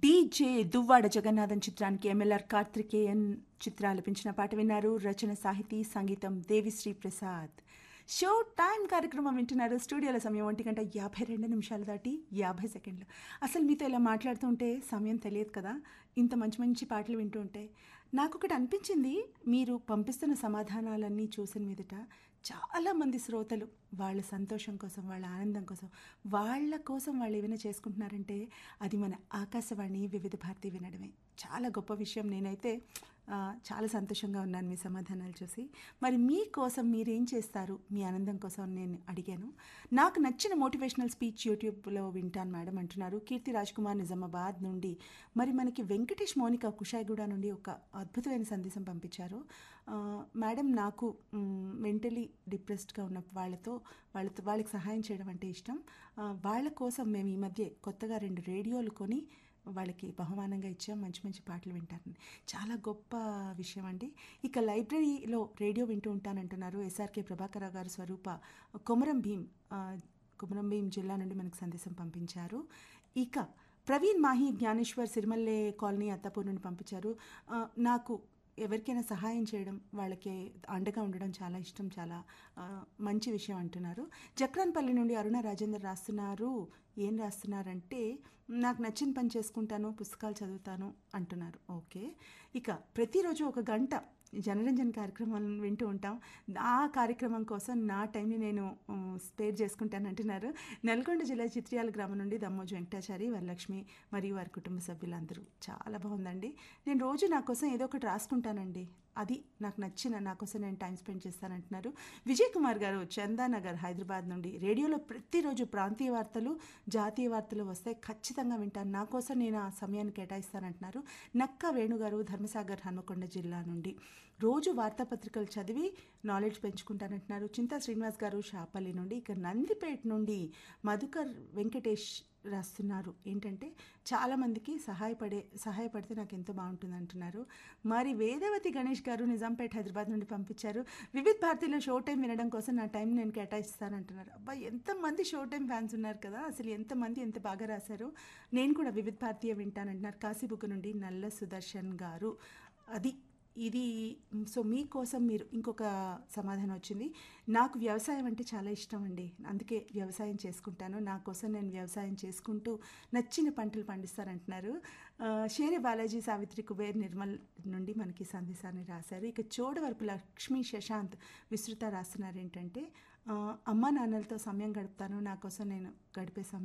DJ Duvvada Jagannathan చిత్రానికి MLR Karthikeyan చిత్ర ఆలపించిన పాట విన్నారు రచన సాహితీ సంగీతం దేవిశ్రీ ప్రసాద్ షో టైం కార్యక్రమం వింటున్నారు స్టూడియోల సమయం ఒంటి గంట యాభై రెండు నిమిషాలు దాటి యాభై సెకండ్లు అసలు మీతో ఇలా మాట్లాడుతుంటే సమయం తెలియదు కదా ఇంత మంచి మంచి పాటలు వింటూ ఉంటే నాకు ఒకటి అనిపించింది మీరు పంపిస్తున్న సమాధానాలన్నీ చూసిన మీదట చాలామంది శ్రోతలు వాళ్ళ సంతోషం కోసం వాళ్ళ ఆనందం కోసం వాళ్ళ కోసం వాళ్ళు ఏమైనా చేసుకుంటున్నారంటే అది మన ఆకాశవాణి వివిధ భారతి వినడమే చాలా గొప్ప విషయం నేనైతే ఆ, చాలా సంతోషంగా ఉన్నాను మీ సమాధానాలు చూసి మరి మీకోసం మీరేం చేస్తారు మీ ఆనందం కోసం నేను అడిగాను నాకు నచ్చిన మోటివేషనల్ స్పీచ్ యూట్యూబ్లో వింటాను మేడం అంటున్నారు కీర్తి రాజ్ కుమార్ నిజామాబాద్ నుండి మరి మనకి వెంకటేష్ మౌనిక కుషాయిగూడ నుండి ఒక అద్భుతమైన సందేశం పంపించారు ఆ, మేడం నాకు మెంటలీ డిప్రెస్డ్గా ఉన్న వాళ్ళతో వాళ్ళతో వాళ్ళకి సహాయం చేయడం అంటే ఇష్టం ఆ, వాళ్ళ కోసం మేము ఈ మధ్య కొత్తగా రెండు రేడియోలు కొని వాళ్ళకి బహుమానంగా ఇచ్చాం మంచి మంచి పాటలు వింటారని చాలా గొప్ప విషయం అండి ఇక లైబ్రరీలో రేడియో వింటూ ఉంటానంటున్నారు ఎస్ఆర్కే ప్రభాకరరావు గారు స్వరూప కొమరం భీం ఆ, కొమరం భీం జిల్లా నుండి మనకు సందేశం పంపించారు ఇక ప్రవీణ్ మాహి జ్ఞానేశ్వర్ సిరిమల్లే కాలనీ అత్తాపూర్ నుండి పంపించారు ఆ, నాకు ఎవరికైనా సహాయం చేయడం వాళ్ళకి అండగా ఉండడం చాలా ఇష్టం చాలా ఆ, మంచి విషయం అంటున్నారు జక్రాన్పల్లి నుండి అరుణ రాజేందర్ రాస్తున్నారు ఏం రాస్తున్నారంటే నాకు నచ్చిన పని చేసుకుంటాను పుస్తకాలు చదువుతాను అంటున్నారు ఓకే ఇక ప్రతిరోజు ఒక గంట జనరంజన్ కార్యక్రమం వింటూ ఉంటాం ఆ కార్యక్రమం కోసం నా టైంని నేను స్పేర్ చేసుకుంటాను అంటున్నారు నల్గొండ జిల్లా చిత్రియాల గ్రామం నుండి దమ్మోజు వెంకటాచారి వరలక్ష్మి మరియు వారి కుటుంబ సభ్యులందరూ చాలా బాగుందండి నేను రోజు నా కోసం ఏదో ఒకటి రాసుకుంటానండి అది నాకు నచ్చిన నా కోసం నేను టైం స్పెండ్ చేస్తానంటున్నారు విజయ్ కుమార్ గారు చందానగర్ హైదరాబాద్ నుండి రేడియోలో ప్రతిరోజు ప్రాంతీయ వార్తలు జాతీయ వార్తలు వస్తే ఖచ్చితంగా వింటాను నా కోసం నేను ఆ సమయాన్ని కేటాయిస్తానంటున్నారు నక్క వేణుగారు ధర్మసాగర్ హన్మకొండ జిల్లా నుండి రోజు వార్తాపత్రికలు చదివి నాలెడ్జ్ పెంచుకుంటానంటున్నారు చింతా శ్రీనివాస్ గారు షాపల్లి నుండి ఇక నందిపేట నుండి మధుకర్ వెంకటేష్ రాస్తున్నారు ఏంటంటే చాలామందికి సహాయపడే సహాయపడితే నాకు ఎంతో బాగుంటుంది అంటున్నారు మరి వేదవతి గణేష్ గారు నిజాంపేట హైదరాబాద్ నుండి పంపించారు వివిధ్ భారతిలో షో టైం వినడం కోసం నా టైం నేను కేటాయిస్తానంటున్నారు అబ్బా ఎంతమంది షో టైం ఫ్యాన్స్ ఉన్నారు కదా అసలు ఎంతమంది ఎంత బాగా రాశారు నేను కూడా వివిధ్ భారతీయ వింటానంటున్నారు కాశీబుక్ నుండి నల్ల సుదర్శన్ గారు అది ఇది సో మీకోసం మీరు ఇంకొక సమాధానం వచ్చింది నాకు వ్యవసాయం అంటే చాలా ఇష్టం అండి అందుకే వ్యవసాయం చేసుకుంటాను నా కోసం నేను వ్యవసాయం చేసుకుంటూ నచ్చిన పంటలు పండిస్తానంటున్నారు ఆ, షేరే బాలాజీ సావిత్రి కుబేర్ నిర్మల్ నుండి మనకి సందేశాన్ని రాశారు ఇక చోడవరపు లక్ష్మీ శశాంత్ విస్తృత రాస్తున్నారు ఏంటంటే ఆ, అమ్మా నాన్నలతో సమయం గడుపుతాను నా కోసం నేను గడిపే సమయం